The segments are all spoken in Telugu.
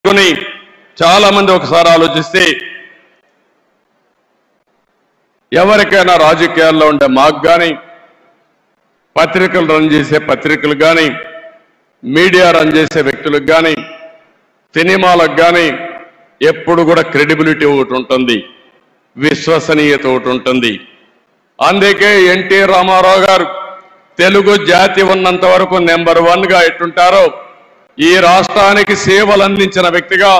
కొని చాలా మంది ఒకసారి ఆలోచిస్తే ఎవరికైనా రాజకీయాల్లో ఉండే మాకు కానీ పత్రికలు రన్ చేసే పత్రికలు కానీ మీడియా రన్ చేసే వ్యక్తులకు కానీ సినిమాలకు కానీ ఎప్పుడు కూడా క్రెడిబిలిటీ ఒకటి ఉంటుంది విశ్వసనీయత ఒకటి ఉంటుంది అందుకే ఎన్టీ రామారావు గారు తెలుగు జాతి ఉన్నంత వరకు నెంబర్ వన్ గా ఎట్టుంటారో ఈ రాష్ట్రానికి సేవలు అందించిన వ్యక్తిగా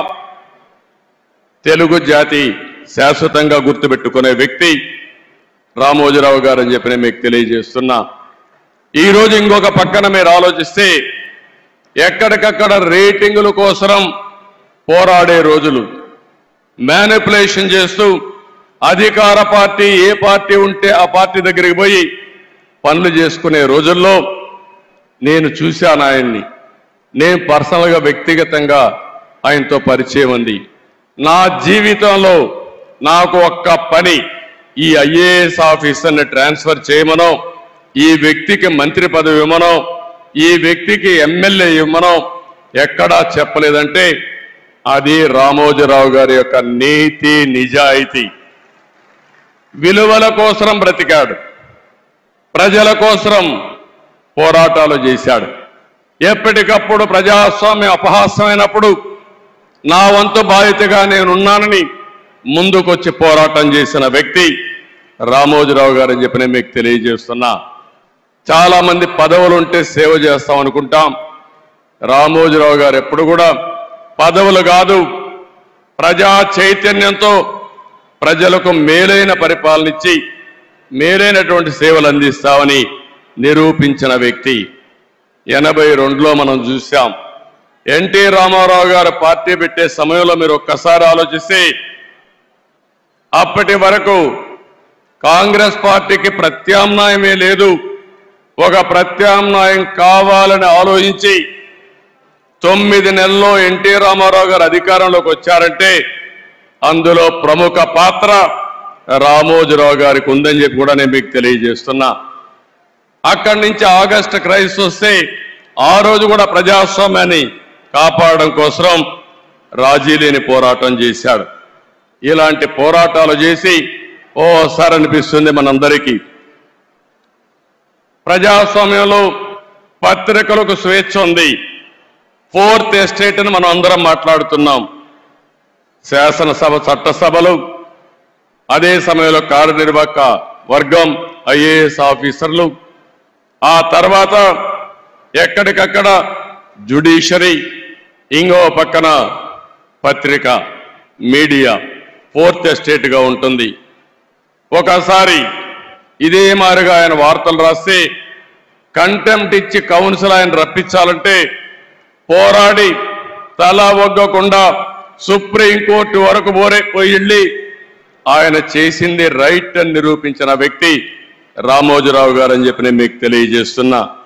తెలుగు జాతి శాశ్వతంగా గుర్తుపెట్టుకునే వ్యక్తి రామోజీరావు గారు అని చెప్పి నేను మీకు తెలియజేస్తున్నా ఈ రోజు ఇంకొక పక్కన మీరు ఆలోచిస్తే ఎక్కడికక్కడ రేటింగుల కోసం పోరాడే రోజులు మేనిపులేషన్ చేస్తూ అధికార పార్టీ ఏ పార్టీ ఉంటే ఆ పార్టీ దగ్గరికి పోయి పనులు చేసుకునే రోజుల్లో నేను చూశాను ఆయన్ని నేను పర్సనల్గా వ్యక్తిగతంగా ఆయనతో పరిచయం ఉంది నా జీవితంలో నాకు ఒక్క పని ఈ ఐఏఎస్ ఆఫీసర్ని ట్రాన్స్ఫర్ చేయమనో ఈ వ్యక్తికి మంత్రి పదవి ఇవ్వమనో ఈ వ్యక్తికి ఎమ్మెల్యే ఇవ్వమనో ఎక్కడా చెప్పలేదంటే అది రామోజీరావు గారి యొక్క నీతి నిజాయితీ విలువల కోసం బ్రతికాడు ప్రజల కోసం పోరాటాలు చేశాడు ఎప్పటికప్పుడు ప్రజాస్వామ్యం అపహాస్యమైనప్పుడు నా వంతు బాధ్యతగా నేనున్నానని ముందుకొచ్చి పోరాటం చేసిన వ్యక్తి రామోజీరావు గారు అని చెప్పి నేను మీకు తెలియజేస్తున్నా చాలా మంది పదవులు ఉంటే సేవ చేస్తాం అనుకుంటాం రామోజీరావు గారు ఎప్పుడు కూడా పదవులు కాదు ప్రజా చైతన్యంతో ప్రజలకు మేలైన పరిపాలన ఇచ్చి మేలైనటువంటి సేవలు అందిస్తామని నిరూపించిన వ్యక్తి ఎనభై రెండులో మనం చూశాం ఎన్టీ రామారావు గారు పార్టీ పెట్టే సమయంలో మీరు ఒక్కసారి ఆలోచిస్తే అప్పటి వరకు కాంగ్రెస్ పార్టీకి ప్రత్యామ్నాయమే లేదు ఒక ప్రత్యామ్నాయం కావాలని ఆలోచించి తొమ్మిది నెలల్లో ఎన్టీ రామారావు గారు అధికారంలోకి వచ్చారంటే అందులో ప్రముఖ పాత్ర రామోజీరావు గారికి ఉందని చెప్పి కూడా నేను మీకు తెలియజేస్తున్నా అక్కడి నుంచి ఆగస్టు క్రైసిస్ వస్తే ఆ రోజు కూడా ప్రజాస్వామ్యాన్ని కాపాడడం కోసం రాజీ లేని పోరాటం చేశాడు ఇలాంటి పోరాటాలు చేసి ఓసారి అనిపిస్తుంది మనందరికీ ప్రజాస్వామ్యంలో పత్రికలకు స్వేచ్ఛ ఉంది ఫోర్త్ ఎస్టేట్ అని మనం అందరం మాట్లాడుతున్నాం శాసనసభ చట్టసభలు అదే సమయంలో కార్యనిర్వాహక వర్గం ఐఏఎస్ ఆఫీసర్లు ఆ తర్వాత ఎక్కడికక్కడ జుడిషరీ ఇంకో పక్కన పత్రిక మీడియా ఫోర్త్ ఎస్టేట్ గా ఉంటుంది ఒకసారి ఇదే మారిగా ఆయన వార్తలు రాస్తే కంటెంప్ట్ ఇచ్చి కౌన్సిల్ ఆయన రప్పించాలంటే పోరాడి తల ఒగ్గకుండా సుప్రీంకోర్టు వరకు పోరే పోయి వెళ్ళి ఆయన చేసింది రైట్ అని నిరూపించిన వ్యక్తి రామోజీరావు గారు అని చెప్పి నేను మీకు తెలియజేస్తున్నా